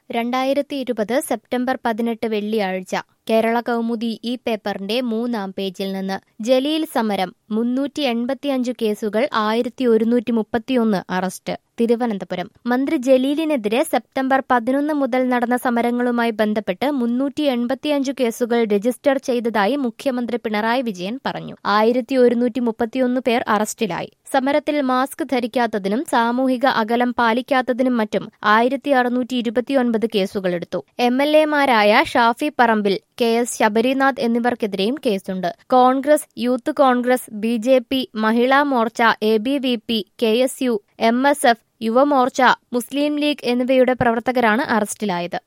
രണ്ടായിരത്തി ഇരുപത് സെപ്റ്റംബർ പതിനെട്ട് വെള്ളിയാഴ്ച കേരള കൗമുദി ഈ പേപ്പറിന്റെ മൂന്നാം പേജിൽ നിന്ന് ജലീൽ സമരം മുന്നൂറ്റി എൺപത്തിയഞ്ച് കേസുകൾ ആയിരത്തി ഒരുന്നൂറ്റി മുപ്പത്തിയൊന്ന് അറസ്റ്റ് തിരുവനന്തപുരം മന്ത്രി ജലീലിനെതിരെ സെപ്റ്റംബർ പതിനൊന്ന് മുതൽ നടന്ന സമരങ്ങളുമായി ബന്ധപ്പെട്ട് മുന്നൂറ്റി എൺപത്തിയഞ്ച് കേസുകൾ രജിസ്റ്റർ ചെയ്തതായി മുഖ്യമന്ത്രി പിണറായി വിജയൻ പറഞ്ഞു ആയിരത്തി ഒരുന്നൂറ്റി മുപ്പത്തിയൊന്ന് പേർ അറസ്റ്റിലായി സമരത്തിൽ മാസ്ക് ധരിക്കാത്തതിനും സാമൂഹിക അകലം പാലിക്കാത്തതിനും മറ്റും ആയിരത്തി അറുന്നൂറ്റി ഇരുപത്തിയൊൻപത് കേസുകളെടുത്തു എം എൽ എമാരായ ഷാഫി പറമ്പിൽ കെ എസ് ശബരിനാഥ് എന്നിവർക്കെതിരെയും കേസുണ്ട് Congress youth Congress B J P Mahila Morcha A B V P K S U M S F Yuva Morcha Muslim League എന്നിവയുടെ പ്രവർത്തകരാണ് അറസ്റ്റിലായത്